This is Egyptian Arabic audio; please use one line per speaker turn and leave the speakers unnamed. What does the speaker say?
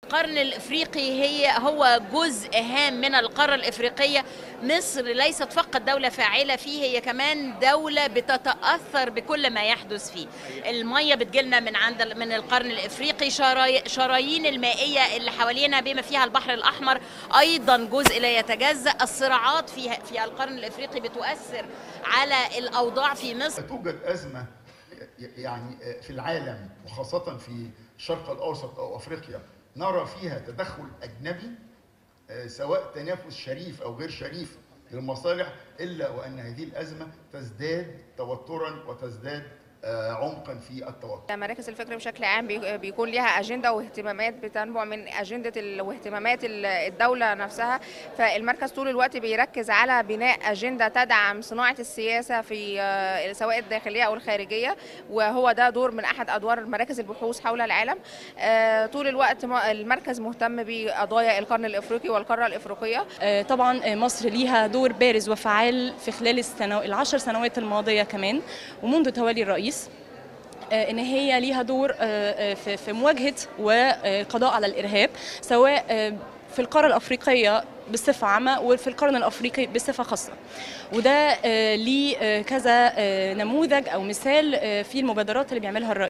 القرن الافريقي هي هو جزء هام من القاره الافريقيه مصر ليست فقط دوله فاعله فيه هي كمان دوله بتتاثر بكل ما يحدث فيه الميه بتجيلنا من عند من القرن الافريقي شراي شرايين المائيه اللي حوالينا بما فيها البحر الاحمر ايضا جزء لا يتجزا الصراعات في في القرن الافريقي بتؤثر على الاوضاع في مصر
توجد ازمه يعني في العالم وخاصه في الشرق الاوسط او افريقيا نرى فيها تدخل اجنبي سواء تنافس شريف او غير شريف للمصالح الا وان هذه الازمه تزداد توترا وتزداد عمقا في التوتر
مراكز الفكر بشكل عام بيكون لها اجنده واهتمامات بتنبع من اجنده واهتمامات الدوله نفسها فالمركز طول الوقت بيركز على بناء اجنده تدعم صناعه السياسه في سواء الداخليه او الخارجيه وهو ده دور من احد ادوار مراكز البحوث حول العالم طول الوقت المركز مهتم بقضايا القرن الافريقي والقاره الافريقيه
طبعا مصر ليها دور بارز وفعال في خلال السنو... العشر سنوات الماضيه كمان ومنذ تولي الرئيس ان هي ليها دور في مواجهه والقضاء على الارهاب سواء في القاره الافريقيه بصفه عامه وفي القرن الافريقي بصفه خاصه وده ليه كذا نموذج او مثال في المبادرات اللي بيعملها الرئيس